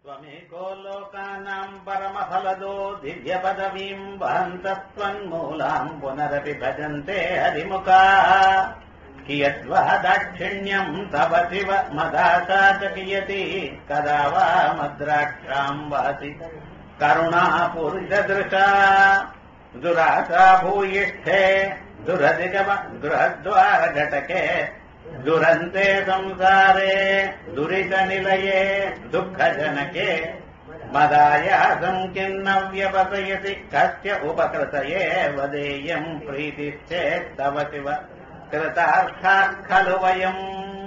त्वमेको लोकानाम् परमफलदो दिव्यपदवीम् वहन्तः त्वन्मूलाम् पुनरपि भजन्ते हरिमुखाः कियद्वा दाक्षिण्यम् तव शिव मदाशा च कियति कदा वा मद्राक्षाम् वहति करुणापूरितदृशा दुराशा भूयिष्ठे दुरधिगम गृहद्वारघटके दुरन्ते संसारे दुरितनिलये दुःखजनके मदायासम् किन्न व्यपसयति कस्य उपकृतये वदेयम् प्रीतिश्चेत् तव शिव कृतार्थाः खलु वयम्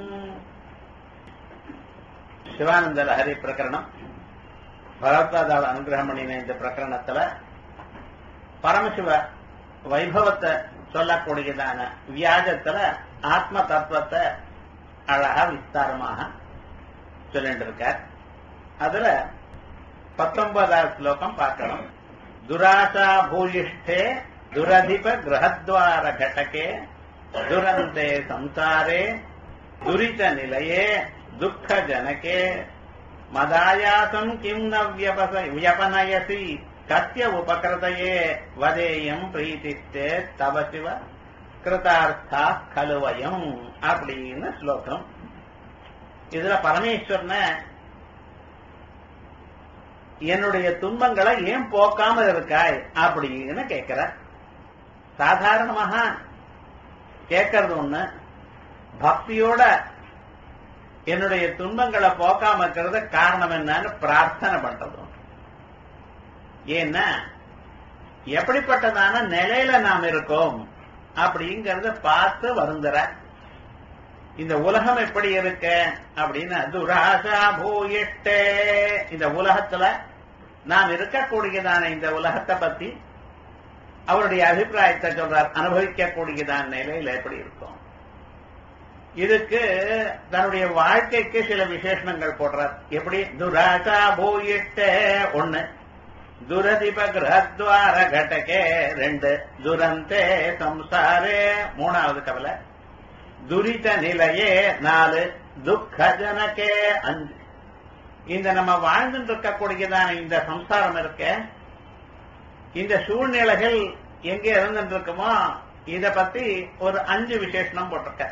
சிவானந்த லஹரி பிரகரணம் பகவத்பாதாவை அனுகிரகம் பண்ணின இந்த பிரகரணத்துல பரமசிவ வைபவத்தை சொல்லக்கூடியதான வியாஜத்துல ஆத்ம தத்துவத்தை அழகா விஸ்தாரமாக சொல்லிட்டு இருக்கார் அதுல பத்தொன்பதாவது ஸ்லோகம் பார்க்கணும் துராசா பூயிஷ்டே துரதிப கிரகத்வார கடகே துரந்தே சம்சாரே துரித நிலையே துக்க ஜனகே மதாயாசம் கிம் ந வியபச வியபனயசி கத்திய உபகிருதையே வதேயம் பிரீதித்தே தவ சிவ கிருதார்த்தா கலுவயம் அப்படின்னு ஸ்லோகம் இதுல பரமேஸ்வரன என்னுடைய துன்பங்களை ஏன் போக்காம இருக்காய் அப்படின்னு கேட்கிற சாதாரணமாக கேட்கறது ஒண்ணு பக்தியோட என்னுடைய துன்பங்களை போக்காம இருக்கிறது காரணம் என்னன்னு பிரார்த்தனை பண்றது ஏன்னா எப்படிப்பட்டதான நிலையில நாம் இருக்கோம் அப்படிங்கறத பார்த்து வருந்துற இந்த உலகம் எப்படி இருக்க அப்படின்னு துராசா பூயிட்டே இந்த உலகத்துல நாம் இருக்கக்கூடியதான இந்த உலகத்தை பத்தி அவருடைய அபிப்பிராயத்தை சொல்றார் அனுபவிக்கக்கூடியதான நிலையில எப்படி இருக்கும் இதுக்கு தன்னுடைய வாழ்க்கைக்கு சில விசேஷணங்கள் போடுறார் எப்படி துராசா பூயிட்டே ஒண்ணு துரதிப கிரகத்வார கடகே ரெண்டு துரந்தே சம்சாரே மூணாவது கவலை துரித நிலையே நாலு துக்க ஜனகே அஞ்சு இந்த நம்ம வாழ்ந்துட்டு இருக்கக்கூடியதான இந்த சம்சாரம் இருக்க இந்த சூழ்நிலைகள் எங்க இருந்துட்டு இருக்குமோ இத பத்தி ஒரு அஞ்சு விசேஷனம் போட்டிருக்க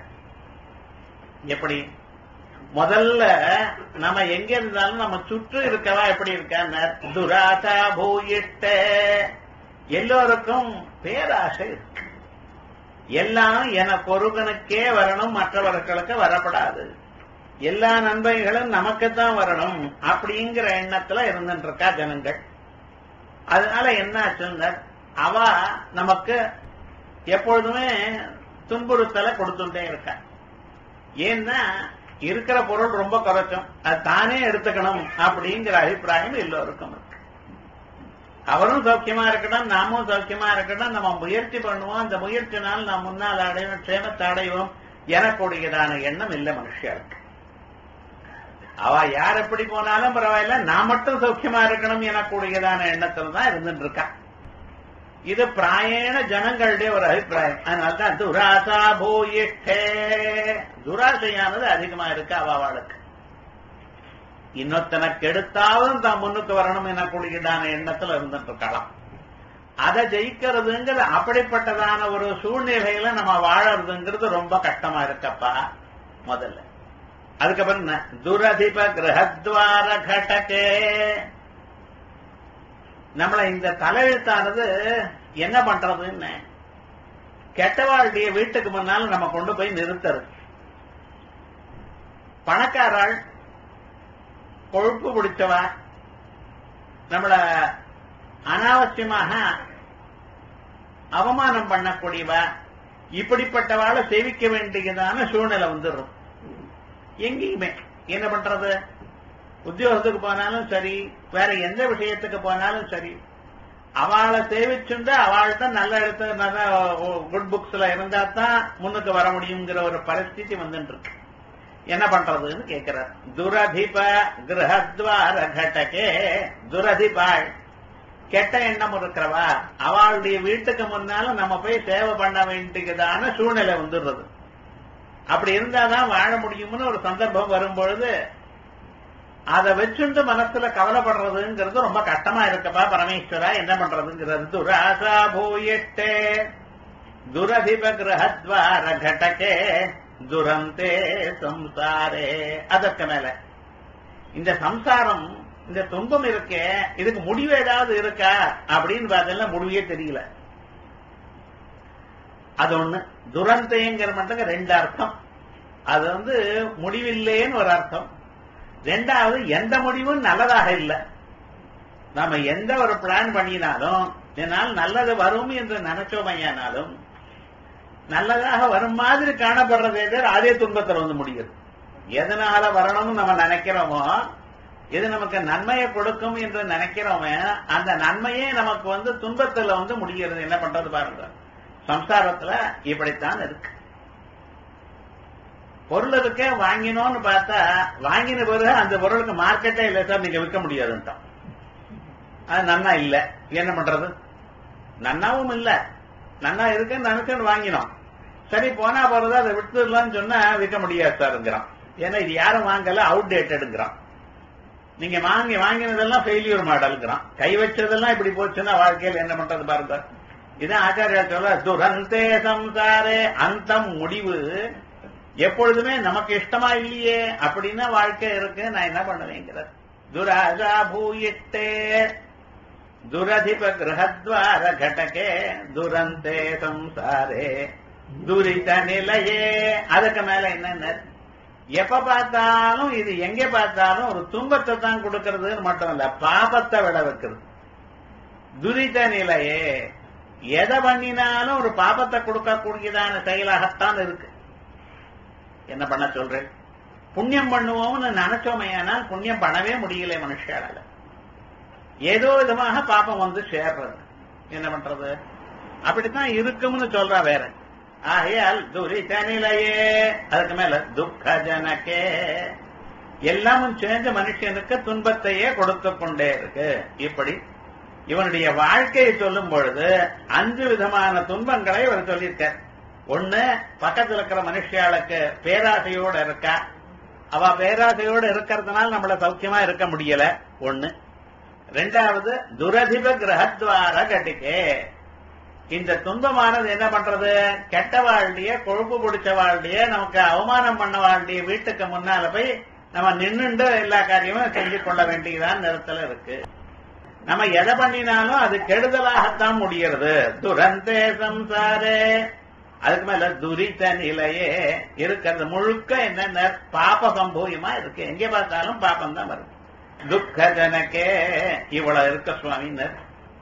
எப்படி முதல்ல நம்ம எங்க இருந்தாலும் நம்ம சுற்று இருக்கவா எப்படி இருக்க துராசா பூயிட்ட எல்லோருக்கும் பேராசை இருக்கு எல்லாம் எனக்கு ஒருவனுக்கே வரணும் மற்றவர்களுக்கு வரப்படாது எல்லா நன்மைகளும் நமக்குத்தான் வரணும் அப்படிங்கிற எண்ணத்துல இருந்துட்டு இருக்கா ஜனங்கள் அதனால என்ன ஆச்சுன்னா அவ நமக்கு எப்பொழுதுமே துன்புறுத்தலை கொடுத்துட்டே இருக்கா ஏன்னா இருக்கிற பொருள் ரொம்ப குறைச்சோம் அது தானே எடுத்துக்கணும் அப்படிங்கிற அபிப்பிராயம் எல்லோருக்கும் இருக்கு அவரும் சௌக்கியமா இருக்கட்டும் நாமும் சௌக்கியமா இருக்கட்டும் நம்ம முயற்சி பண்ணுவோம் அந்த முயற்சினால் நாம் முன்னால் அடைவோம் க்ஷேமத்தை அடைவோம் எனக்கூடியதான எண்ணம் இல்லை மனுஷியாருக்கு அவ யார் எப்படி போனாலும் பரவாயில்ல நான் மட்டும் சௌக்கியமா இருக்கணும் எனக்கூடியதான எண்ணத்துல தான் இருந்துட்டு இருக்கா இது பிராயண ஜனங்களுடைய ஒரு அபிப்பிராயம் அதனால்தான் துராசா பூயிஷ்டே துராசையானது அதிகமா இருக்கு அவாவாளுக்கு இன்னொத்தனை கெடுத்தாலும் தான் முன்னுக்கு வரணும் எனக்கூடியதான எண்ணத்துல இருந்துட்டு இருக்கலாம் அதை ஜெயிக்கிறதுங்கிறது அப்படிப்பட்டதான ஒரு சூழ்நிலையில நம்ம வாழறதுங்கிறது ரொம்ப கஷ்டமா இருக்கப்பா முதல்ல அதுக்கப்புறம் என்ன துரதிப கிரகத்வார கடகே நம்மள இந்த தலையெழுத்தானது என்ன பண்றதுன்னு கெட்டவாளுடைய வீட்டுக்கு முன்னால நம்ம கொண்டு போய் நிறுத்துறது பணக்காராள் கொழுப்பு பிடிச்சவா நம்மள அனாவசியமாக அவமானம் பண்ணக்கூடியவா இப்படிப்பட்டவாளை சேவிக்க வேண்டியதான சூழ்நிலை வந்துடும் எங்கேயுமே என்ன பண்றது உத்தியோகத்துக்கு போனாலும் சரி வேற எந்த விஷயத்துக்கு போனாலும் சரி அவளை சேவிச்சுண்டு அவள்கிட்ட நல்ல இடத்து நல்ல குட் புக்ஸ்ல இருந்தா தான் முன்னுக்கு வர முடியுங்கிற ஒரு பரிஸ்திதி வந்துட்டு இருக்கு என்ன பண்றதுன்னு கேட்கிறார் துரதிப கிரகத்வார கடகே துரதிபாள் கெட்ட எண்ணம் இருக்கிறவா அவளுடைய வீட்டுக்கு முன்னால நம்ம போய் சேவை பண்ண வேண்டியதான சூழ்நிலை வந்துடுறது அப்படி இருந்தாதான் வாழ முடியும்னு ஒரு சந்தர்ப்பம் வரும்பொழுது அதை வச்சுட்டு மனசுல கவலைப்படுறதுங்கிறது ரொம்ப கஷ்டமா இருக்கப்பா பரமேஸ்வரா என்ன பண்றதுங்கிறது துராசா பூயிட்டே துரதிப கிரகத்வார கடகே துரந்தே சம்சாரே அதற்கு மேல இந்த சம்சாரம் இந்த துன்பம் இருக்கே இதுக்கு முடிவு ஏதாவது இருக்கா அப்படின்னு பார்த்தா முடிவே தெரியல அது ஒண்ணு துரந்தேங்கிற மட்டும் ரெண்டு அர்த்தம் அது வந்து முடிவில்லைன்னு ஒரு அர்த்தம் ரெண்டாவது எந்த முடிவும் நல்லதாக இல்லை நாம எந்த ஒரு பிளான் பண்ணினாலும் என்னால் நல்லது வரும் என்று நினைச்சோமையானாலும் நல்லதாக வரும் மாதிரி காணப்படுறதே தவிர அதே துன்பத்தில் வந்து முடியுது எதனால வரணும்னு நம்ம நினைக்கிறோமோ எது நமக்கு நன்மையை கொடுக்கும் என்று நினைக்கிறோமே அந்த நன்மையே நமக்கு வந்து துன்பத்துல வந்து முடிகிறது என்ன பண்றது பாருங்க சம்சாரத்துல இப்படித்தான் இருக்கு பொருள் இருக்க வாங்கினோம்னு பார்த்தா வாங்கின பிறகு அந்த பொருளுக்கு மார்க்கெட்டே இல்லை சார் நீங்க விற்க முடியாதுன்ட்டான் அது நன்னா இல்ல என்ன பண்றது நன்னாவும் இல்ல நன்னா இருக்குன்னு நினைச்சுன்னு வாங்கினோம் சரி போனா போறது அதை விட்டுடலாம்னு சொன்னா விற்க முடியாது சார்ங்கிறான் ஏன்னா இது யாரும் வாங்கல அவுட் டேட்டடுங்கிறான் நீங்க வாங்கி வாங்கினதெல்லாம் ஃபெயிலியூர் மாடல்ங்கிறான் கை வச்சதெல்லாம் இப்படி போச்சுன்னா வாழ்க்கையில் என்ன பண்றது பாருங்க இதான் ஆச்சாரியா சொல்ல துரந்தே சம்சாரே அந்தம் முடிவு எப்பொழுதுமே நமக்கு இஷ்டமா இல்லையே அப்படின்னா வாழ்க்கை இருக்கு நான் என்ன பண்ணுவேங்கிறார் துராஜா பூயிட்டே துரதிப கிரகத்வார கடகே துரந்தே சம்சாரே துரித நிலையே அதுக்கு மேல என்னென்ன எப்ப பார்த்தாலும் இது எங்க பார்த்தாலும் ஒரு துன்பத்தை தான் கொடுக்கறதுன்னு மட்டும் இல்ல பாபத்தை விட வைக்கிறது துரித நிலையே எதை பண்ணினாலும் ஒரு பாபத்தை கொடுக்கக்கூடியதான செயலாகத்தான் இருக்கு என்ன பண்ண சொல்றேன் புண்ணியம் பண்ணுவோம்னு நினைச்சோமையானால் புண்ணியம் பண்ணவே முடியல மனுஷால ஏதோ விதமாக பாப்பம் வந்து சேர்றது என்ன பண்றது அப்படித்தான் இருக்கும்னு சொல்றா வேற ஆகையால் துரித நிலையே அதுக்கு மேல துக்க ஜனக்கே எல்லாமும் சேர்ந்து மனுஷனுக்கு துன்பத்தையே கொடுத்து கொண்டே இருக்கு இப்படி இவனுடைய வாழ்க்கையை சொல்லும் பொழுது அஞ்சு விதமான துன்பங்களை இவர் சொல்லியிருக்கார் ஒண்ணு பக்கத்துல இருக்கிற மனுஷியாளுக்கு பேராசையோட இருக்கா அவ பேராசையோட இருக்கிறதுனால நம்மள சௌக்கியமா இருக்க முடியல ஒண்ணு ரெண்டாவது துரதிப கிரகத்வார கட்டிக்கே இந்த துன்பமானது என்ன பண்றது கெட்ட வாழ்டைய கொழுப்பு பிடிச்ச வாழ்டைய நமக்கு அவமானம் பண்ண வாழ்டைய வீட்டுக்கு முன்னால போய் நம்ம நின்னுண்டு எல்லா காரியமும் செஞ்சு கொள்ள வேண்டியதான் நேரத்துல இருக்கு நம்ம எதை பண்ணினாலும் அது கெடுதலாகத்தான் முடிகிறது துரந்தே சம்சாரே அதுக்கு மேல துரித நிலையே இருக்கிறது முழுக்க என்னென்ன பாப சம்பூயமா இருக்கு எங்க பார்த்தாலும் பாப்பம் தான் வருது துக்க ஜனக்கே இவ்வளவு இருக்க சுவாமினர்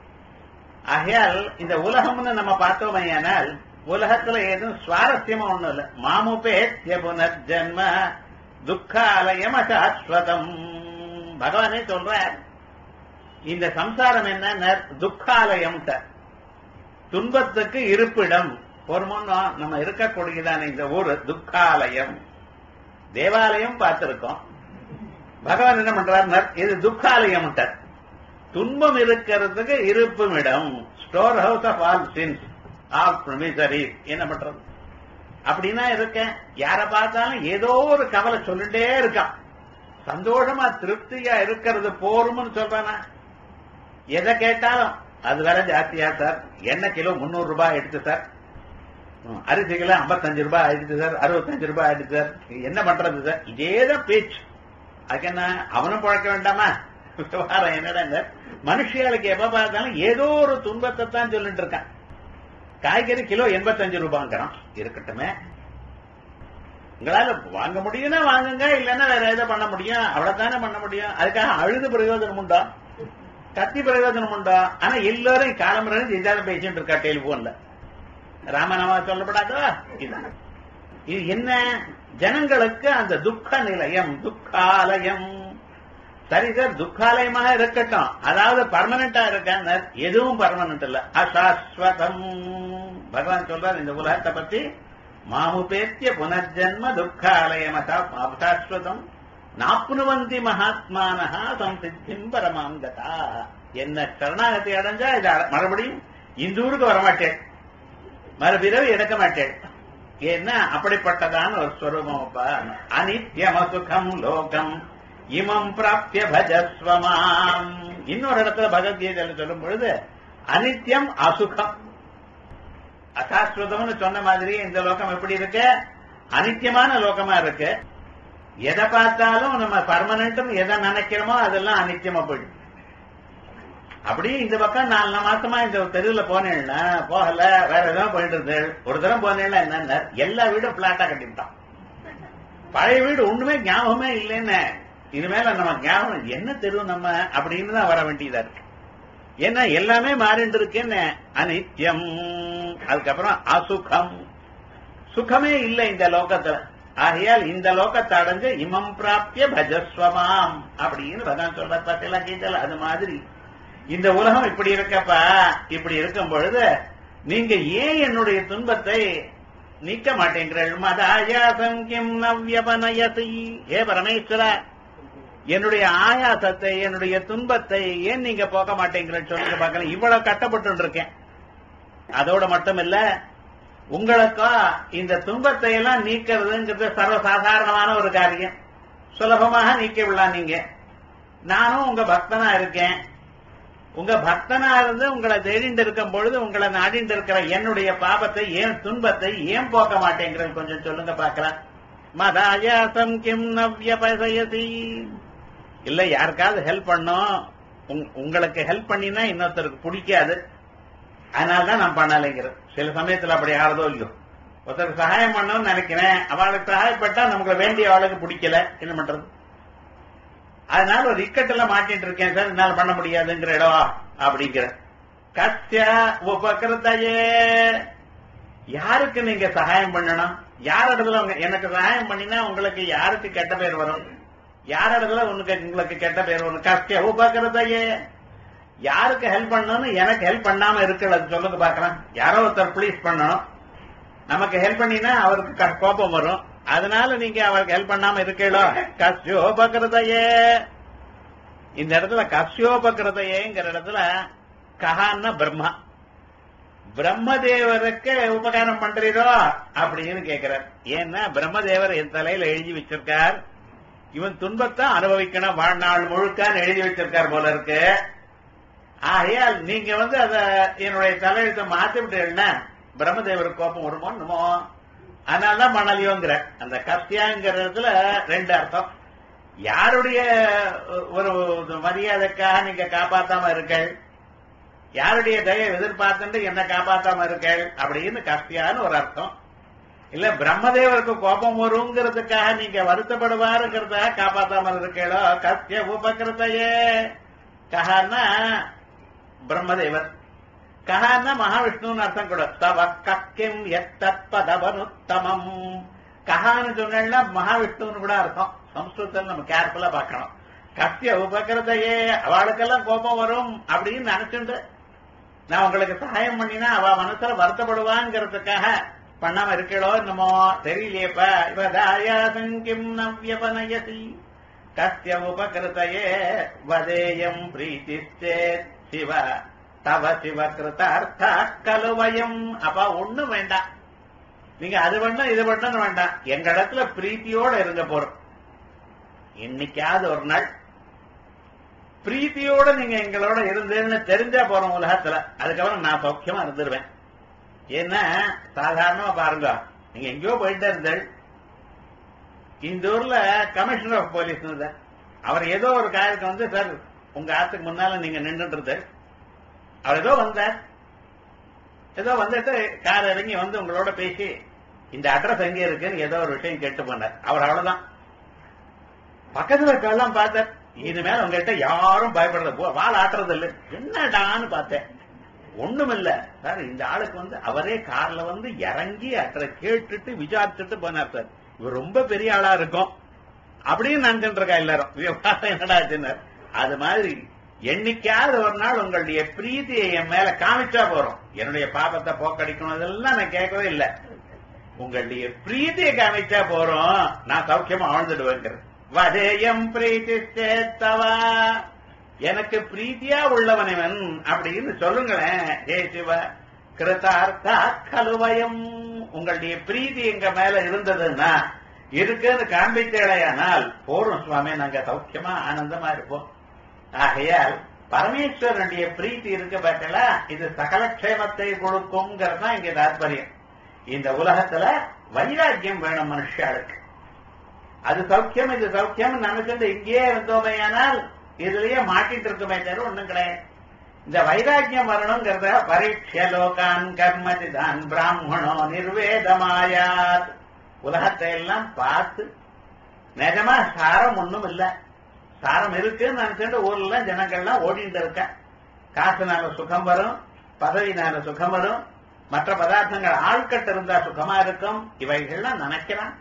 ஆகையால் இந்த உலகம்னு நம்ம பார்த்தோமையானால் உலகத்துல எதுவும் சுவாரஸ்யமா ஒண்ணும் இல்ல மாமுபேத்திய புனர்ஜன்ம துக்காலயம் அசாஸ்வதம் பகவானே சொல்றார் இந்த சம்சாரம் என்ன துக்காலயம் துன்பத்துக்கு இருப்பிடம் ஒரு முன்னோ நம்ம இருக்கக்கூடியதான இந்த ஊர் துக்காலயம் தேவாலயம் பார்த்திருக்கோம் பகவான் என்ன பண்றார் இது துக்காலயம் துன்பம் இருக்கிறதுக்கு இருப்பும் இடம் store house of all sins all misery என்ன பண்றது அப்படின்னா இருக்கேன் யார பார்த்தாலும் ஏதோ ஒரு கவலை சொல்லிட்டே இருக்கான் சந்தோஷமா திருப்தியா இருக்கிறது போரும்னு சொல்றானா எதை கேட்டாலும் அது வேற ஜாஸ்தியா சார் எண்ணெய் கிலோ முன்னூறு ரூபாய் எடுத்து சார் அரிசி கிலோ ஐம்பத்தஞ்சு ரூபாய் ஆயிடுச்சு சார் அறுபத்தஞ்சு ரூபாய் ஆயிடுச்சு சார் என்ன பண்றது சார் இதேதான் பேச்சு அதுக்கு என்ன அவனும் பழக்க வேண்டாமா விவகாரம் என்னடா மனுஷியாளுக்கு எப்ப பார்த்தாலும் ஏதோ ஒரு துன்பத்தை தான் சொல்லிட்டு இருக்கான் காய்கறி கிலோ எண்பத்தஞ்சு ரூபாங்கிறான் இருக்கட்டுமே உங்களால வாங்க முடியும்னா வாங்குங்க இல்லைன்னா வேற எதை பண்ண முடியும் அவ்வளவுதானே பண்ண முடியும் அதுக்காக அழுது பிரயோஜனம் உண்டா கத்தி பிரயோஜனம் உண்டா ஆனா எல்லாரும் காலம்பரம் இதால பேசிட்டு இருக்கா டெலிபோன்ல ராமநாமா சொல்லப்படாதோ இது என்ன ஜனங்களுக்கு அந்த துக்க நிலையம் துக்காலயம் சரி சார் துக்காலயமாக இருக்கட்டும் அதாவது பர்மனண்டா இருக்க எதுவும் பர்மனன்ட் இல்ல அசாஸ்வதம் பகவான் சொல்றார் இந்த உலகத்தை பத்தி மாமுபேத்திய புனர்ஜன்ம துக்காலயம் அசாஸ்வதம் நாப்னுவந்தி மகாத்மானஹா சம்சித்திம் பரமாங்கதா என்ன சரணாகத்தை அடைஞ்சா இது மறுபடியும் இந்த ஊருக்கு வரமாட்டேன் மறுபிறவி எடுக்க மாட்டேன் ஏன்னா அப்படிப்பட்டதான ஒரு ஸ்வரூபம் அனித்யம சுகம் லோகம் இமம் பிராப்திய பஜஸ்வமாம் இன்னொரு இடத்துல பகவத்கீதையில சொல்லும் பொழுது அனித்யம் அசுகம் அசாஸ்வதம்னு சொன்ன மாதிரி இந்த லோகம் எப்படி இருக்கு அனித்தியமான லோகமா இருக்கு எதை பார்த்தாலும் நம்ம பர்மனன்ட்னு எதை நினைக்கிறோமோ அதெல்லாம் அனித்தியமா போயிடும் அப்படியே இந்த பக்கம் நாலு மாசமா இந்த தெருவுல போனேன்னா போகல வேற எதாவது போயிட்டு இருந்தேன் ஒரு தரம் போனேன்னா என்ன எல்லா வீடும் பிளாட்டா கட்டிவிட்டான் பழைய வீடு ஒண்ணுமே ஞாபகமே இல்லைன்னு இனிமேல நம்ம ஞாபகம் என்ன தெரு நம்ம அப்படின்னு தான் வர வேண்டியதா இருக்கு ஏன்னா எல்லாமே மாறிட்டு இருக்குன்னு அனித்யம் அதுக்கப்புறம் அசுகம் சுகமே இல்லை இந்த லோகத்துல ஆகையால் இந்த லோகத்தை அடைஞ்சு இமம் பிராப்திய பஜஸ்வமாம் அப்படின்னு பகவான் சொல்ற பார்த்தெல்லாம் கீதல் அது மாதிரி இந்த உலகம் இப்படி இருக்கப்பா இப்படி இருக்கும் பொழுது நீங்க ஏன் என்னுடைய துன்பத்தை நீக்க மாட்டேங்கிறீர்கள் மதாயாசம் கிம் நவ்யபனயசி ஏ பரமேஸ்வரா என்னுடைய ஆயாசத்தை என்னுடைய துன்பத்தை ஏன் நீங்க போக்க மாட்டேங்கிறேன்னு சொல்லுங்க பார்க்கலாம் இவ்வளவு கட்டப்பட்டு இருக்கேன் அதோட மட்டும் இல்ல உங்களுக்கா இந்த துன்பத்தை எல்லாம் நீக்கிறதுங்கிறது சர்வசாதாரணமான ஒரு காரியம் சுலபமாக நீக்க விடலாம் நீங்க நானும் உங்க பக்தனா இருக்கேன் உங்க பக்தனா இருந்து உங்களை தேடிண்டு இருக்கும் பொழுது உங்களை நாடிண்டு இருக்கிற என்னுடைய பாபத்தை ஏன் துன்பத்தை ஏன் போக்க மாட்டேங்கிறது கொஞ்சம் சொல்லுங்க பார்க்கலாம் மதாயாசம் கிம் நவ்யபசயசி இல்ல யாருக்காவது ஹெல்ப் பண்ணோம் உங்க- உங்களுக்கு ஹெல்ப் பண்ணினா இன்னொருத்தருக்கு பிடிக்காது அதனாலதான் நான் பண்ணலைங்கிறது சில சமயத்துல அப்படி ஆறதோ இல்லையோ ஒருத்தருக்கு சகாயம் பண்ணணும்னு நினைக்கிறேன் அவளுக்கு சகாயப்பட்டா நமக்கு வேண்டிய அவளுக்கு பிடிக்கல என்ன பண்றது அதனால ஒரு இக்கட்டுல மாட்டிட்டு இருக்கேன் சார் என்னால பண்ண முடியாதுங்கிற இடம் அப்படிங்கிற கத்திய உபகிருத்தையே யாருக்கு நீங்க சகாயம் பண்ணணும் யார் இடத்துல உங்க- எனக்கு சகாயம் பண்ணினா உங்களுக்கு யாருக்கு கெட்ட பேர் வரும் யார் இடத்துல உனக்கு உங்களுக்கு கெட்ட பேர் வரும் கத்திய உபகிருத்தையே யாருக்கு ஹெல்ப் பண்ணணும்னு எனக்கு ஹெல்ப் பண்ணாம இருக்கிறது சொல்லுங்க பாக்கலாம் யாரோ ஒருத்தர் ப்ளீஸ் பண்ணணும் நமக்கு ஹெல்ப் பண்ணினா அவருக்கு க- கோபம் வரும் அதனால நீங்க அவருக்கு ஹெல்ப் பண்ணாம இருக்கீங்களோ கஸ்யோபகிருதையே இந்த இடத்துல கஸ்யோபகிருதையேங்கிற இடத்துல கஹான்னா பிரம்மா பிரம்மதேவருக்கு உபகாரம் பண்றீரோ அப்படின்னு கேட்கிறார் ஏன்னா பிரம்மதேவர் என் தலையில எழுதி வச்சிருக்கார் இவன் துன்பத்தை அனுபவிக்கணும் வாழ்நாள் முழுக்கான்னு எழுதி வச்சிருக்கார் போல இருக்கு ஆகையால் நீங்க வந்து அத என்னுடைய தலையெழுத்தை மாத்தி விட்டீங்கன்னா பிரம்மதேவர் கோபம் வருமோ என்னமோ அதனாலதான் மணலியோங்கிற அந்த கத்தியாங்கிறதுல ரெண்டு அர்த்தம் யாருடைய ஒரு மரியாதைக்காக நீங்க காப்பாத்தாம இருக்கள் யாருடைய தயவு எதிர்பார்த்துட்டு என்ன காப்பாத்தாம இருக்கள் அப்படின்னு கத்தியான்னு ஒரு அர்த்தம் இல்ல பிரம்மதேவருக்கு கோபம் வருங்கிறதுக்காக நீங்க வருத்தப்படுவாருங்கிறதுக்காக காப்பாத்தாம இருக்கீங்களோ கத்திய உபகிருத்தையே கஹான்னா பிரம்மதேவர் கஹான்னா மகாவிஷ்ணுன்னு அர்த்தம் கூட தவ கக்கிம் எத்தப்பதவனுத்தமம் கஹான்னு சொன்னா மகாவிஷ்ணுன்னு கூட அர்த்தம் சம்ஸ்கிருதம் நம்ம கேர்ஃபுல்லா பார்க்கணும் கத்திய உபகிருதையே அவளுக்கெல்லாம் கோபம் வரும் அப்படின்னு நினைச்சுண்டு நான் உங்களுக்கு சகாயம் பண்ணினா அவ மனசுல வருத்தப்படுவாங்கிறதுக்காக பண்ணாம இருக்களோ என்னமோ தெரியலையேப்ப இவதாயாசம் கிம் நவ்யபனயசி கத்திய உபகிருதையே வதேயம் பிரீத்திச்சேத் சிவ தவ சிவ கிருதார்த்த கலுவயம் அப்ப ஒண்ணும் வேண்டாம் நீங்க அது பண்ணணும் இது பண்ணணும் வேண்டாம் எங்க இடத்துல பிரீத்தியோட இருங்க போறோம் என்னைக்காவது ஒரு நாள் பிரீத்தியோட நீங்க எங்களோட இருந்தேன்னு தெரிஞ்சா போறோம் உலகத்துல அதுக்கப்புறம் நான் சௌக்கியமா இருந்துருவேன் ஏன்னா சாதாரணமா பாருங்க நீங்க எங்கேயோ போயிட்டே இருந்தேள் இந்த ஊர்ல கமிஷனர் ஆஃப் போலீஸ் இருந்தார் அவர் ஏதோ ஒரு காரியத்துக்கு வந்து சார் உங்க ஆத்துக்கு முன்னால நீங்க நின்றுட்டு இருந்தார் அவர் ஏதோ வந்தார் ஏதோ வந்துட்டு கார் இறங்கி வந்து உங்களோட பேசி இந்த அட்ரஸ் எங்க இருக்குன்னு ஏதோ ஒரு விஷயம் கேட்டு போனார் அவர் அவ்வளவுதான் பக்கத்துல இருக்கெல்லாம் பார்த்தார் இனிமேல் உங்ககிட்ட யாரும் பயப்படுறது போ- வால் ஆட்டுறது இல்ல என்னடான்னு பார்த்தேன் ஒண்ணுமில்ல சார் இந்த ஆளுக்கு வந்து அவரே கார்ல வந்து இறங்கி அற்ற கேட்டுட்டு விசாரிச்சுட்டு போனார் சார் இவர் ரொம்ப பெரிய ஆளா இருக்கும் அப்படின்னு நினைச்சுட்டு இருக்கா எல்லாரும் விவகாரம் என்னடா ஆச்சுன்னார். அது மாதிரி என்னைக்காவது ஒரு நாள் உங்களுடைய பிரீத்தியை என் மேல காமிச்சா போறோம் என்னுடைய பாபத்தை போக்கடிக்கணும் இதெல்லாம் நான் கேட்கவே இல்லை உங்களுடைய பிரீத்தியை காமிச்சா போறோம் நான் சௌக்கியமா வாழ்ந்துடுவேங்கிறது வதேயம் பிரீத்தி சேத்தவா எனக்கு பிரீத்தியா உள்ளவனவன் அப்படின்னு சொல்லுங்களேன் ஹே சிவ கிருதார்த்தா கலுவயம் உங்களுடைய பிரீத்தி எங்க மேல இருந்ததுன்னா இருக்குன்னு காண்பித்தேடையானால் போரும் சுவாமி நாங்க சௌக்கியமா ஆனந்தமா இருப்போம் ஆகையால் பரமேஸ்வரனுடைய பிரீத்தி இருக்க பார்த்தல இது சகல க்ஷேமத்தை கொடுக்கும்ங்கிறது தான் இங்க தாத்பரியம் இந்த உலகத்துல வைராக்கியம் வேணும் மனுஷாளுக்கு அது சௌக்கியம் இது சௌக்கியம் நினைச்சிட்டு இங்கேயே இருந்தோமையானால் இதுலயே மாட்டிட்டு இருக்குமே தவிர ஒண்ணும் கிடையாது இந்த வைராக்கியம் வரணுங்கிறத பரீட்ச லோகான் கர்மதிதான் பிராமணோ நிர்வேதமாயாத் உலகத்தை எல்லாம் பார்த்து நிஜமா சாரம் ஒண்ணும் இல்ல சாரம் இருக்குன்னு நினைச்சுட்டு ஊர்ல ஜனங்கள்லாம் ஓடிட்டு இருக்க காசுனால சுகம் வரும் பதவினால சுகம் வரும் மற்ற பதார்த்தங்கள் ஆள்கட்டு இருந்தா சுகமா இருக்கும் இவைகள்லாம் நினைக்கிறான்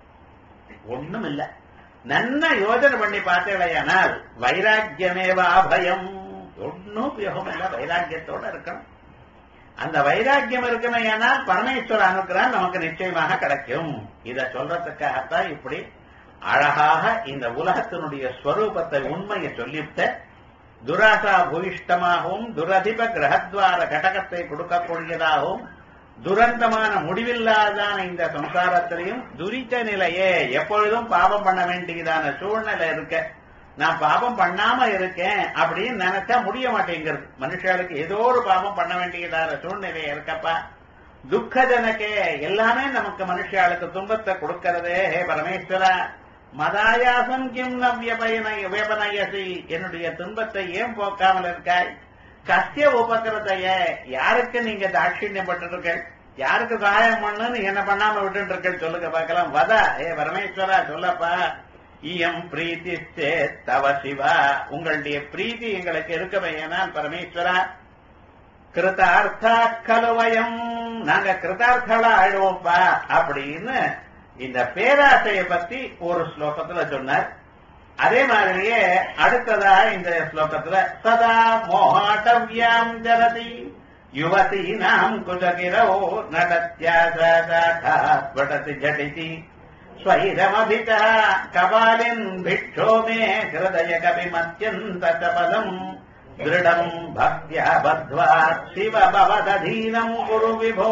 ஒண்ணும் இல்ல நன்ன யோஜனை பண்ணி பார்த்தேடையானால் வைராக்கியமேவா பயம் ஒன்னும் உபயோகம் இல்ல வைராக்கியத்தோட இருக்கணும் அந்த வைராக்கியம் இருக்குமையானால் பரமேஸ்வர அனுக்கிரகம் நமக்கு நிச்சயமாக கிடைக்கும் இத சொல்றதுக்காகத்தான் இப்படி அழகாக இந்த உலகத்தினுடைய ஸ்வரூபத்தை உண்மையை சொல்லிவிட்ட துராசா பூயிஷ்டமாகவும் துரதிப கிரகத்வார கடகத்தை கொடுக்கக்கூடியதாகவும் துரந்தமான முடிவில்லாதான இந்த சம்சாரத்திலையும் துரித்த நிலையே எப்பொழுதும் பாவம் பண்ண வேண்டியதான சூழ்நிலை இருக்க நான் பாவம் பண்ணாம இருக்கேன் அப்படின்னு நினைச்சா முடிய மாட்டேங்கிறது மனுஷாளுக்கு ஏதோ ஒரு பாவம் பண்ண வேண்டியதான சூழ்நிலை இருக்கப்பா துக்கஜனக்கே எல்லாமே நமக்கு மனுஷாளுக்கு துன்பத்தை கொடுக்கிறதே ஹே பரமேஸ்வரா மதாயாசம் கிம் நவ்யபயனய வேபனயசி என்னுடைய துன்பத்தை ஏன் போக்காமல் இருக்காய் கத்திய உபக்கிரதைய யாருக்கு நீங்க தாட்சிணியப்பட்டிருக்கள் யாருக்கு சகாயம் பண்ணுன்னு என்ன பண்ணாம விட்டு இருக்கள் சொல்லுங்க பார்க்கலாம் வதா ஏ பரமேஸ்வரா சொல்லப்பா இயம் பிரீத்தி தவ சிவா உங்களுடைய பிரீத்தி எங்களுக்கு இருக்கவையனால் பரமேஸ்வரா கிருதார்த்தா கலுவயம் நாங்க கிருதார்த்தலா ஆயிடுவோம்ப்பா அப்படின்னு இந்த பேராசைய பத்தி ஒரு ஸ்லோகத்துல சொன்னார் அதே மாதிரியே அடுத்ததா இந்த ஸ்லோகத்துல சதா மோகாட்டவியாம் ஜலதி யுவதி நாம் குஜகிரோ நடத்தியாசடதி ஜடிதி ஸ்வைரமபிதா கபாலின் பிக்ஷோ மே ஹிருதய கவிமத்யந்த சபலம் திருடம் பக்தியா பத்வா சிவ பவதீனம் குரு விபோ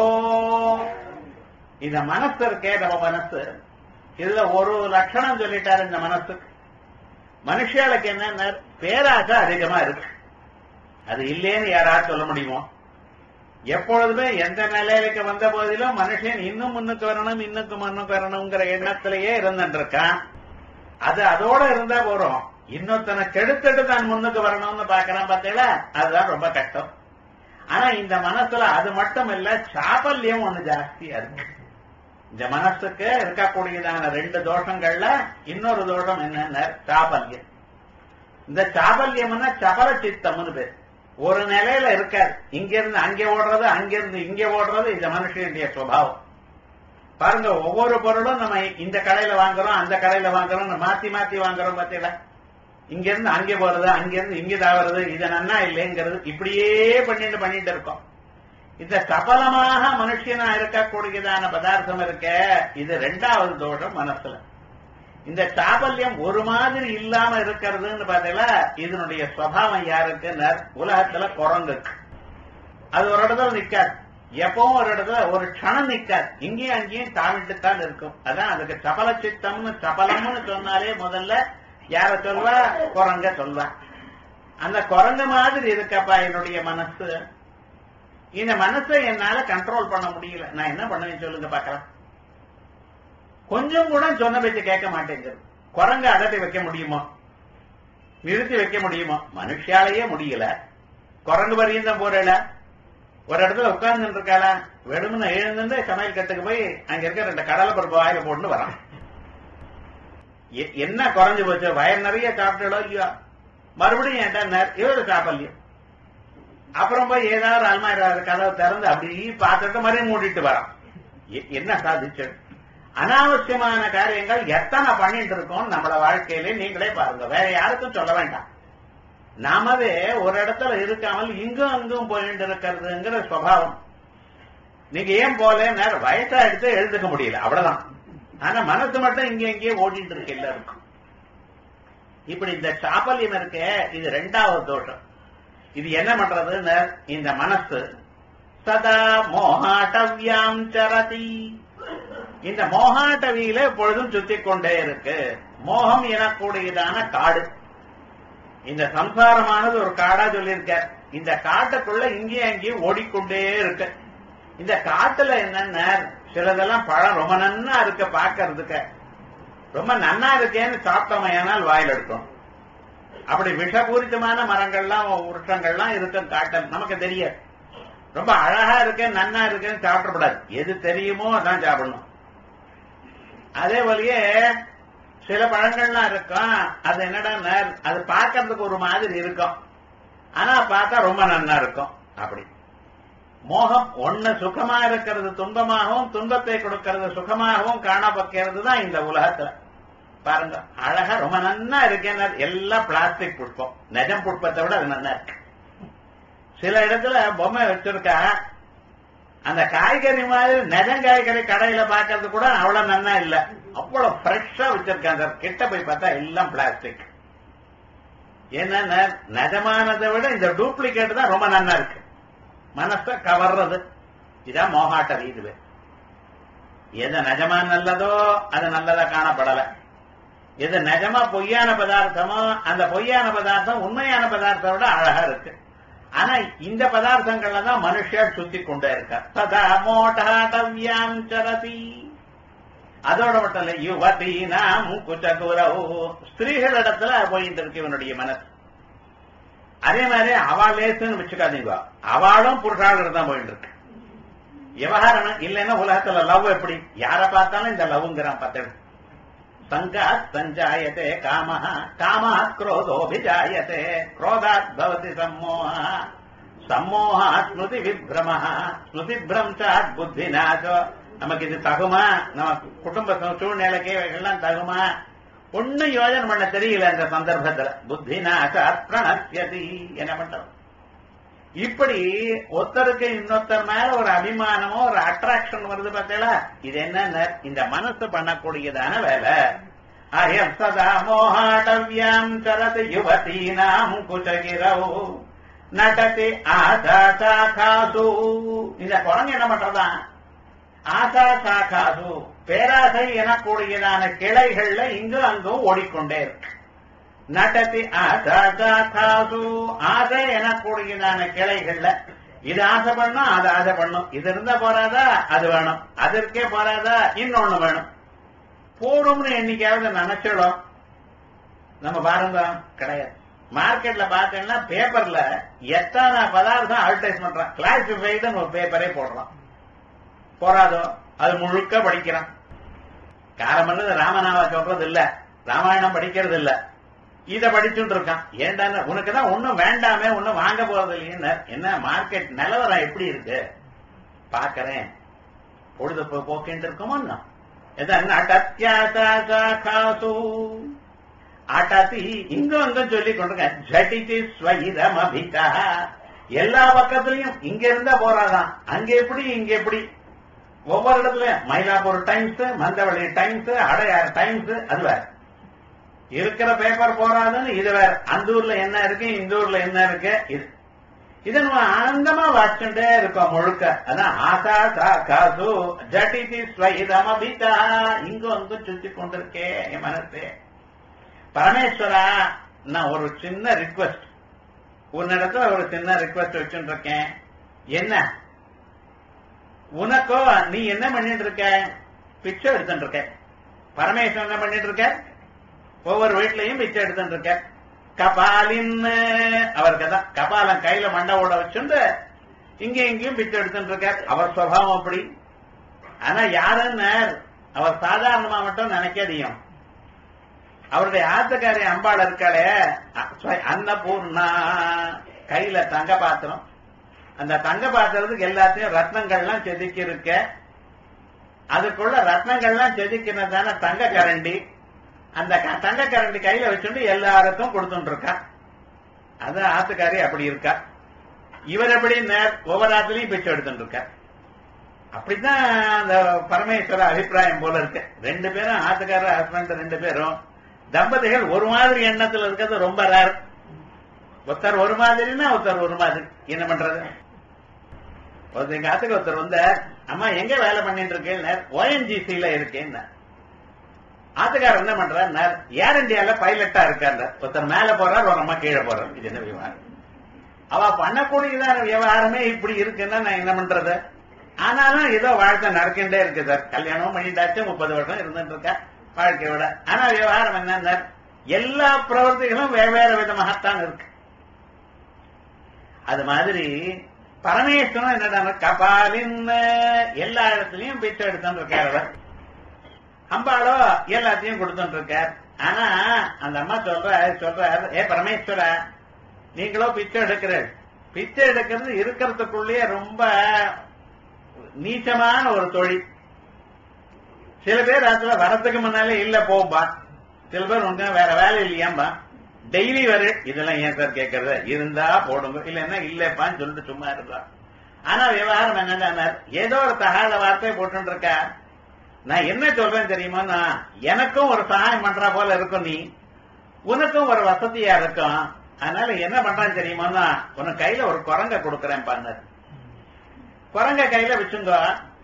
இந்த மனசு இருக்கே நம்ம மனசு இதுல ஒரு லட்சணம் சொல்லிட்டாரு இந்த மனசுக்கு மனுஷாளுக்கு என்ன பேராசை அதிகமா இருக்கு அது இல்லேன்னு யாராவது சொல்ல முடியுமோ எப்பொழுதுமே எந்த நிலையிலுக்கு வந்த போதிலும் மனுஷன் இன்னும் முன்னுக்கு வரணும் இன்னுக்கு முன்னுக்கு வரணுங்கிற எண்ணத்திலேயே இருந்துட்டு இருக்கான் அது அதோட இருந்தா போறோம் இன்னொருத்தனை கெடுத்துட்டு தான் முன்னுக்கு வரணும்னு பாக்குறான் பார்த்தீங்களா அதுதான் ரொம்ப கஷ்டம் ஆனா இந்த மனசுல அது மட்டும் இல்ல சாபல்யம் ஒண்ணு ஜாஸ்தியா இருக்கு இந்த மனசுக்கு இருக்கக்கூடியதான ரெண்டு தோஷங்கள்ல இன்னொரு தோஷம் என்னன்னா சாபல்யம் இந்த சாபல்யம்னா சபல சித்தம்னு பேர் ஒரு நிலையில இருக்காது இங்க இருந்து அங்கே ஓடுறது அங்கிருந்து இங்க ஓடுறது இந்த மனுஷனுடைய சுவாவம் பாருங்க ஒவ்வொரு பொருளும் நம்ம இந்த கடையில வாங்குறோம் அந்த கடையில வாங்குறோம் மாத்தி மாத்தி வாங்குறோம் பாத்தீங்களா இங்க இருந்து அங்கே போறது அங்கிருந்து இங்க தாவறது இது நன்னா இல்லைங்கிறது இப்படியே பண்ணிட்டு பண்ணிட்டு இருக்கோம் இந்த சபலமாக மனுஷனா இருக்கக்கூடியதான பதார்த்தம் இருக்க இது ரெண்டாவது தோஷம் மனசுல இந்த சாபல்யம் ஒரு மாதிரி இல்லாம இருக்கிறதுன்னு பாத்தீங்களா இதனுடைய சுவாவம் யாருக்கு உலகத்துல குரங்குக்கு அது ஒரு இடத்துல நிக்காது எப்பவும் ஒரு இடத்துல ஒரு க்ஷணம் நிக்காது இங்கேயும் அங்கேயும் தாவிட்டுத்தான் இருக்கும் அதான் அதுக்கு சபல சித்தம்னு சபலம்னு சொன்னாலே முதல்ல யார சொல்வா குரங்க சொல்வா அந்த குரங்கு மாதிரி இருக்கப்பா என்னுடைய மனசு இந்த மனசை என்னால கண்ட்ரோல் பண்ண முடியல நான் என்ன பண்ணுவேன் சொல்லுங்க பாக்கலாம் கொஞ்சம் கூட சொன்ன பேச்சு கேட்க மாட்டேங்குது குரங்கு அடட்டி வைக்க முடியுமா நிறுத்தி வைக்க முடியுமா மனுஷாலேயே முடியல குரங்கு வரையும் போறல ஒரு இடத்துல உட்கார்ந்து இருக்காளா வெடுமன எழுந்து சமையல் கட்டுக்கு போய் அங்க இருக்க ரெண்டு கடலை பருப்பு வாயில போட்டு வரான் என்ன குறைஞ்சு போச்சு வயர் நிறைய சாப்பிட்டாலோ இல்லையோ மறுபடியும் ஏன்டா இவரு சாப்பிடலையும் அப்புறம் போய் ஏதாவது அல்மாரி கதவை திறந்து அப்படி பார்த்துட்டு மறுபடியும் மூடிட்டு வரான் என்ன சாதிச்சு அனாவசியமான காரியங்கள் எத்தனை பண்ணிட்டு இருக்கோம் நம்மள வாழ்க்கையில நீங்களே பாருங்க வேற யாருக்கும் சொல்ல வேண்டாம் நாமவே ஒரு இடத்துல இருக்காமல் இங்கும் அங்கும் போயிட்டு இருக்கிறதுங்கிற சுவாவம் நீங்க ஏன் போல நேரம் வயசா எடுத்து எழுதுக்க முடியல அவ்வளவுதான் ஆனா மனசு மட்டும் இங்க எங்கேயே ஓடிட்டு இருக்கு எல்லாருக்கும் இப்படி இந்த சாபல்யம் இருக்க இது ரெண்டாவது தோஷம் இது என்ன பண்றதுன்னு இந்த மனசு சதா மோகாட்டவியாம் சரதி இந்த மோகாட்டவியில எப்பொழுதும் சுத்தி கொண்டே இருக்கு மோகம் எனக்கூடியதான காடு இந்த சம்சாரமானது ஒரு காடா சொல்லியிருக்க இந்த காட்டுக்குள்ள இங்கேயும் அங்கேயும் ஓடிக்கொண்டே இருக்கு இந்த காட்டுல என்னன்னா சிலதெல்லாம் பழம் ரொம்ப நன்னா இருக்க பாக்கிறதுக்கு ரொம்ப நன்னா இருக்கேன்னு சாப்பிட்டோமையானால் வாயில் எடுக்கும் அப்படி விஷபூரிதமான மரங்கள்லாம் விருஷங்கள்லாம் இருக்கும் காட்டல் நமக்கு தெரியாது ரொம்ப அழகா இருக்கு நன்னா இருக்குன்னு சாப்பிடக்கூடாது எது தெரியுமோ அதான் சாப்பிடணும் அதே போலயே சில பழங்கள்லாம் இருக்கும் அது என்னடா அது பார்க்கறதுக்கு ஒரு மாதிரி இருக்கும் ஆனா பார்த்தா ரொம்ப நன்னா இருக்கும் அப்படி மோகம் ஒண்ணு சுகமா இருக்கிறது துன்பமாகவும் துன்பத்தை கொடுக்கிறது சுகமாகவும் காணப்பக்கிறது தான் இந்த உலகத்துல பாருங்க அழகா ரொம்ப நன்னா இருக்கேன் எல்லாம் பிளாஸ்டிக் புஷ்பம் நெஜம் புஷ்பத்தை விட அது நன்னா இருக்கு சில இடத்துல பொம்மை வச்சிருக்கா அந்த காய்கறி மாதிரி நெஜம் காய்கறி கடையில பாக்கிறது கூட அவ்வளவு நன்னா இல்ல அவ்வளவு ஃப்ரெஷ்ஷா வச்சிருக்காங்க கிட்ட போய் பார்த்தா எல்லாம் பிளாஸ்டிக் என்னன்னா நஜமானதை விட இந்த டூப்ளிகேட் தான் ரொம்ப நன்னா இருக்கு மனச கவர்றது இதான் மோகாட்டம் இதுவே எது நஜமா நல்லதோ அது நல்லதா காணப்படல எது நஜமா பொய்யான பதார்த்தமோ அந்த பொய்யான பதார்த்தம் உண்மையான பதார்த்தம் விட அழகா இருக்கு ஆனா இந்த பதார்த்தங்கள்ல தான் மனுஷர் சுத்தி கொண்டே இருக்க ததா மோட்டாட்டவியாம் சரதி அதோட மட்டும் இல்ல யுவதி நாம் குச்சகுரவு ஸ்திரீகள் இடத்துல போயிட்டு இருக்கு இவனுடைய மனசு அதே மாதிரி அவள் லேசுன்னு வச்சுக்காதீங்க அவளும் புருஷாளர் தான் போயிட்டு இருக்கு விவகாரம் இல்லைன்னா உலகத்துல லவ் எப்படி யார பார்த்தாலும் இந்த லவ்ங்கிறான் பத்து சங்காத் சஞ்சாயத்தே காம காமாத் குரோதோபிஜாயத்தே குரோதாத் பவதி சம்மோக சம்மோகாத் ஸ்மிருதி விப்ரம ஸ்மிருதி பிரம்சாத் புத்தி நாசோ நமக்கு இது தகுமா நம்ம குடும்ப சூழ்நிலைக்கு எல்லாம் தகுமா ஒன்னும் யோஜனை பண்ண தெரியல இந்த சந்தர்ப்பத்துல புத்தி நாசாத் பிரணசியதி என்ன பண்றோம் இப்படி ஒருத்தருக்கு இன்னொருத்தர் மேல ஒரு அபிமானமோ ஒரு அட்ராக்ஷன் வருது பார்த்தீங்களா இது என்ன இந்த மனசு பண்ணக்கூடியதான வேலை அயம் சதா மோகாடவியாம் சரத் யுவதீனாம் குச்சகிரவு நடத்தி ஆசா சாகாசு இந்த குரங்கு என்ன பண்றதா ஆசா சாகாசு பேராசை எனக்கூடியதான கிளைகள்ல இங்கும் அங்கும் ஓடிக்கொண்டே இருக்கு நடத்தி ஆசாசு ஆசை எனக்கூடியதான கிளைகள்ல இது ஆசை பண்ணும் அது ஆசை பண்ணும் இது இருந்தா போறாதா அது வேணும் அதற்கே போறாதா இன்னொன்னு வேணும் போடும்னு என்னைக்காவது நினைச்சிடும் நம்ம பாருங்க கிடையாது மார்க்கெட்ல பார்த்தீங்கன்னா பேப்பர்ல எத்தனை பதார்த்தம் அட்வர்டைஸ் பண்றான் கிளாசிஃபைடுன்னு ஒரு பேப்பரே போடுறான் போறாதோ அது முழுக்க படிக்கிறான் காலம் ராமநாவா சொல்றது இல்ல ராமாயணம் படிக்கிறது இல்ல இத படிச்சுட்டு இருக்கான் ஏண்டா உனக்கு தான் ஒண்ணும் வேண்டாமே ஒண்ணும் வாங்க போறது இல்லைன்னு என்ன மார்க்கெட் நிலவரம் எப்படி இருக்கு பாக்கிறேன் பொழுது போக்கிட்டு இருக்குமோ அட்டத்தியாசு அட்டாத்தி இங்கும் அங்கும் சொல்லி கொண்டிருக்கேன் ஜட்டிச்சு ஸ்வயிதம் அபிதா எல்லா பக்கத்துலயும் இங்க இருந்தா போறாதான் அங்க எப்படி இங்க எப்படி ஒவ்வொரு இடத்துலயும் Mylapore Times Mandaveli Times Adyar Times அது வேற இருக்கிற பேப்பர் போறாதுன்னு இது வேற அந்த ஊர்ல என்ன இருக்கு இந்த ஊர்ல என்ன இருக்கு இது இதை நம்ம ஆனந்தமா வாச்சுட்டே இருக்கோம் முழுக்க அதான் ஆசா சா காசு ஜட்டிதி ஸ்வயிதம் அபிதா இங்கும் அங்கும் சுத்தி கொண்டிருக்கே என் மனசே பரமேஸ்வரா நான் ஒரு சின்ன ரிக்வஸ்ட் உன்னிடத்துல ஒரு சின்ன ரிக்வஸ்ட் வச்சுட்டு இருக்கேன் என்ன உனக்கோ நீ என்ன பண்ணிட்டு இருக்க பிச்சை எடுத்துட்டு இருக்க பரமேஸ்வரன் என்ன பண்ணிட்டு இருக்க ஒவ்வொரு வீட்லயும் பிச்சை எடுத்துட்டு இருக்க கபாலின் அவருக்கு தான் கபாலம் கையில மண்டை ஓட வச்சுண்டு இங்க இங்கேயும் பிச்சை எடுத்துட்டு இருக்கார் அவர் சுவாவம் அப்படி ஆனா யாருன்னு அவர் சாதாரணமா மட்டும் நினைக்காதியும் அவருடைய ஆத்துக்காரி அம்பாள் இருக்காளே அன்னபூர்ணா கையில தங்க பாத்திரம் அந்த தங்க பாத்திரத்துக்கு எல்லாத்தையும் ரத்னங்கள்லாம் செதுக்கி இருக்க அதுக்குள்ள ரத்னங்கள்லாம் செதுக்கினதான தங்க கரண்டி அந்த தங்க கரண்டி கையில வச்சுட்டு எல்லாருக்கும் கொடுத்துட்டு இருக்கா அது ஆத்துக்காரி அப்படி இருக்கா இவர் எப்படி ஒவ்வொரு ஆத்துலயும் பிச்சை எடுத்துட்டு இருக்கா அப்படிதான் அந்த பரமேஸ்வர அபிப்பிராயம் போல இருக்கு ரெண்டு பேரும் ஆத்துக்காரர் ஹஸ்பண்ட் ரெண்டு பேரும் தம்பதிகள் ஒரு மாதிரி எண்ணத்துல இருக்கிறது ரொம்ப ரேர் ஒருத்தர் ஒரு மாதிரின்னா ஒருத்தர் ஒரு மாதிரி என்ன பண்றது ஒருத்தர் எங்க ஆத்துக்கு ஒருத்தர் வந்த அம்மா எங்க வேலை பண்ணிட்டு இருக்கேன் ஓஎன்ஜிசில இருக்கேன் ஆத்துக்காரர் என்ன பண்றார் ஏர் இந்தியால பைலட்டா இருக்கார் ஒருத்தர் மேல போறார் ஒரு அம்மா கீழே போறார் இது என்ன விவகாரம் அவ பண்ணக்கூடியதான விவகாரமே இப்படி இருக்குன்னா நான் என்ன பண்றது ஆனாலும் ஏதோ வாழ்க்கை நடக்கின்றே இருக்கு சார் கல்யாணம் பண்ணிட்டாச்சு முப்பது வருஷம் இருந்துட்டு இருக்கா வாழ்க்கையோட ஆனா விவகாரம் என்ன எல்லா பிரவர்த்திகளும் வெவ்வேறு விதமாகத்தான் இருக்கு அது மாதிரி பரமேஸ்வரன் என்னடா கபாலின் எல்லா இடத்துலயும் பிச்சை எடுத்துட்டு இருக்கார் அவர் அம்பாளோ எல்லாத்தையும் கொடுத்துட்டு இருக்கார் ஆனா அந்த அம்மா சொல்ற சொல்றார் ஏ பரமேஸ்வரா நீங்களோ பிச்சை எடுக்கிறீர்கள் பிச்சை எடுக்கிறது இருக்கிறதுக்குள்ளேயே ரொம்ப நீச்சமான ஒரு தொழில் சில பேர் அதுல வரத்துக்கு முன்னாலே இல்ல போம்பா சில பேர் உங்க வேற வேலை இல்லையாம்பா டெய்லி வரு இதெல்லாம் ஏன் சார் கேட்கறது இருந்தா போடுங்க இல்லைன்னா இல்லப்பான்னு சொல்லிட்டு சும்மா இருந்தா ஆனா விவகாரம் என்னன்னா ஏதோ ஒரு தகாத வார்த்தையை போட்டு இருக்கா நான் என்ன சொல்றேன் தெரியுமா நான் எனக்கும் ஒரு சகாயம் பண்றா போல இருக்கும் நீ உனக்கும் ஒரு வசதியா இருக்கும் அதனால என்ன பண்றான்னு தெரியுமா உனக்கு கையில ஒரு குரங்க கொடுக்கறேன் பண்ணர் குரங்க கையில வச்சுங்க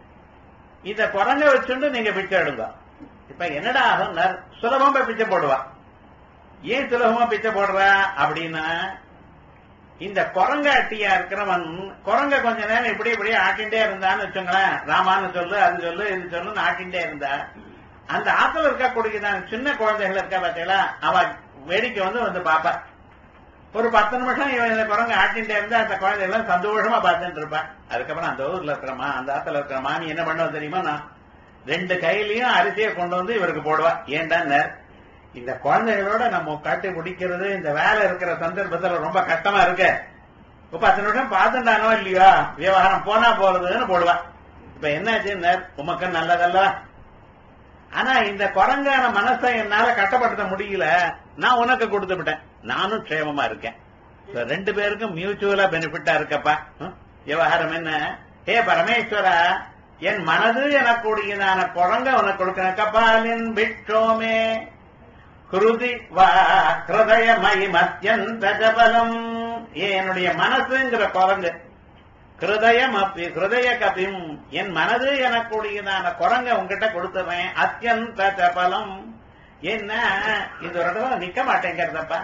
இத குரங்க வச்சுண்டு நீங்க பிச்சை எடுங்க இப்ப என்னடா ஆகும் சுலபமா பிச்சை போடுவா ஏன் சுலபமா பிச்சை போடுறா அப்படின்னா இந்த குரங்க அட்டியா இருக்கிறவன் குரங்க கொஞ்ச நேரம் இப்படி இப்படி ஆட்டின்டே இருந்தான்னு வச்சுங்களேன் ராமான்னு சொல்லு அது சொல்லு இது சொல்லுன்னு ஆட்டின்டே இருந்தா அந்த ஆத்துல இருக்கக்கூடியதான சின்ன குழந்தைகள் இருக்கா பார்த்தீங்களா அவ வேடிக்கை வந்து வந்து பாப்பா ஒரு பத்து நிமிஷம் இவன் இந்த குரங்கு ஆட்டின்டே இருந்தா அந்த குழந்தைகள் சந்தோஷமா பார்த்துட்டு இருப்பான் அதுக்கப்புறம் அந்த ஊர்ல இருக்கிறமா அந்த ஆத்துல இருக்கிற மாமி என்ன பண்ணுவோம் தெரியுமா நான் ரெண்டு கையிலயும் அரிசியை கொண்டு வந்து இவருக்கு போடுவா ஏன்டா இந்த குழந்தைகளோட நம்ம கட்டி முடிக்கிறது இந்த வேலை இருக்கிற சந்தர்ப்பத்துல ரொம்ப கஷ்டமா இருக்கு இப்ப பத்து நிமிஷம் பார்த்துட்டானோ இல்லையோ விவகாரம் போனா போறதுன்னு போடுவா இப்ப என்னாச்சு உமக்கு நல்லதல்ல ஆனா இந்த குரங்கான மனசை என்னால கட்டப்படுத்த முடியல நான் உனக்கு கொடுத்து விட்டேன் நானும் க்ஷேமமா இருக்கேன் ரெண்டு பேருக்கும் மியூச்சுவலா பெனிஃபிட்டா இருக்கப்பா விவகாரம் என்ன ஹே பரமேஸ்வரா என் மனது எனக்கூடியதான குரங்க உனக்கு கொடுக்கிறேன் கபாலின் விட்டோமே குருதி வா ஹிருதயமயி மத்தியந்த ஜபலம் என்னுடைய மனசுங்கிற குரங்கு ஹிருதயம் அப்பி ஹிருதய கபிம் என் மனது எனக்கூடியதான குரங்க உங்ககிட்ட கொடுத்துறேன் அத்தியந்த ஜபலம் என்ன இது ஒரு இடத்துல நிக்க மாட்டேங்கிறதப்பா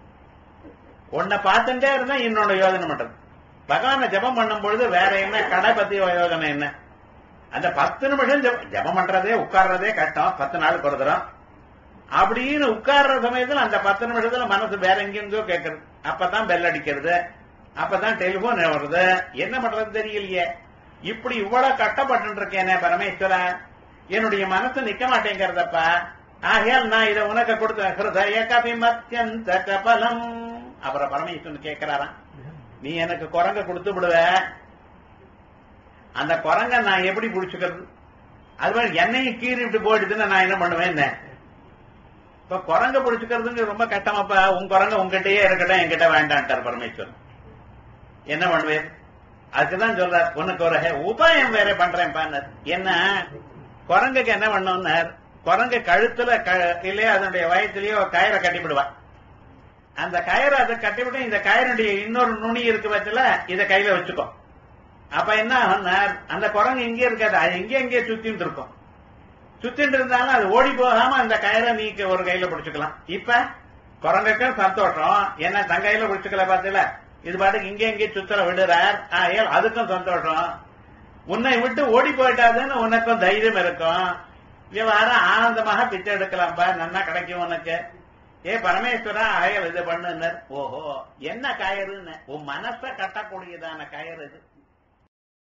உன்னை பார்த்துட்டே இருந்தா இன்னொன்னு யோஜனை பண்றது பகவான ஜபம் பண்ணும் பொழுது வேற என்ன கடை பத்தி யோஜனை என்ன அந்த பத்து நிமிஷம் ஜபம் பண்றதே உட்கார்றதே கஷ்டம் பத்து நாளுக்கு ஒரு தரம் அப்படின்னு உட்கார்ற சமயத்துல அந்த பத்து நிமிஷத்துல மனசு வேற எங்கெங்கோ கேட்கறது அப்பதான் பெல் அடிக்கிறது அப்பதான் டெலிபோன் வருது என்ன பண்றது தெரியலையே இப்படி இவ்வளவு கட்டப்பட்டு இருக்கேனே பரமேஸ்வரா என்னுடைய மனசு நிக்க மாட்டேங்கிறதப்பா ஆகையால் நான் இதை உனக்கு கொடுத்த ஹிருதய கபிமத்தியந்த கபலம் அப்புறம் பரமேஸ்வரன் கேட்கிறாராம் நீ எனக்கு குரங்க கொடுத்து விடுவ அந்த குரங்க நான் எப்படி புடிச்சுக்கிறது அது மாதிரி என்னையும் கீறி விட்டு போயிடுதுன்னா நான் என்ன பண்ணுவேன் என்ன இப்ப குரங்க பிடிச்சுக்கிறதுங்க ரொம்ப கட்டமாப்பா உன் குரங்க உங்ககிட்டயே இருக்கட்டும் என்கிட்ட வேண்டான்ட்டார் பரமேஸ்வரன் என்ன பண்ணுவேன் அதுக்குதான் சொல்றார் உனக்கு ஒரு உபாயம் வேற பண்றேன் பாரு என்ன குரங்குக்கு என்ன பண்ணோம்னார் குரங்கு கழுத்துல இல்லையோ அதனுடைய வயசுலயோ கயிறை கட்டிவிடுவான் அந்த கயிறை அதை கட்டிவிட்டு இந்த கயிறுடைய இன்னொரு நுனி இருக்கு பட்சல இதை கையில வச்சுக்கோ அப்ப என்ன ஆகும்னார் அந்த குரங்கு இங்கே இருக்காது அது எங்கே எங்கே சுத்திட்டு இருக்கும் சுத்திட்டு இருந்தாலும் அது ஓடி போகாம அந்த கயிறை நீக்க ஒரு கையில பிடிச்சுக்கலாம் இப்ப குரங்குக்கும் சந்தோஷம் ஏன்னா தன் கையில பிடிச்சுக்கல பாத்தீங்களா இது பாட்டுக்கு இங்கே எங்கே சுத்தர விடுறார் ஆகையால் அதுக்கும் சந்தோஷம் உன்னை விட்டு ஓடி போயிட்டாதுன்னு உனக்கும் தைரியம் இருக்கும் விவகாரம் ஆனந்தமாக பிச்சை எடுக்கலாம்பா நன்னா கிடைக்கும் உனக்கு ஏ பரமேஸ்வரா ஆயல் இது பண்ணுனர் ஓஹோ என்ன கயறுன்னு உன் மனச கட்டக்கூடியதான கயறு இது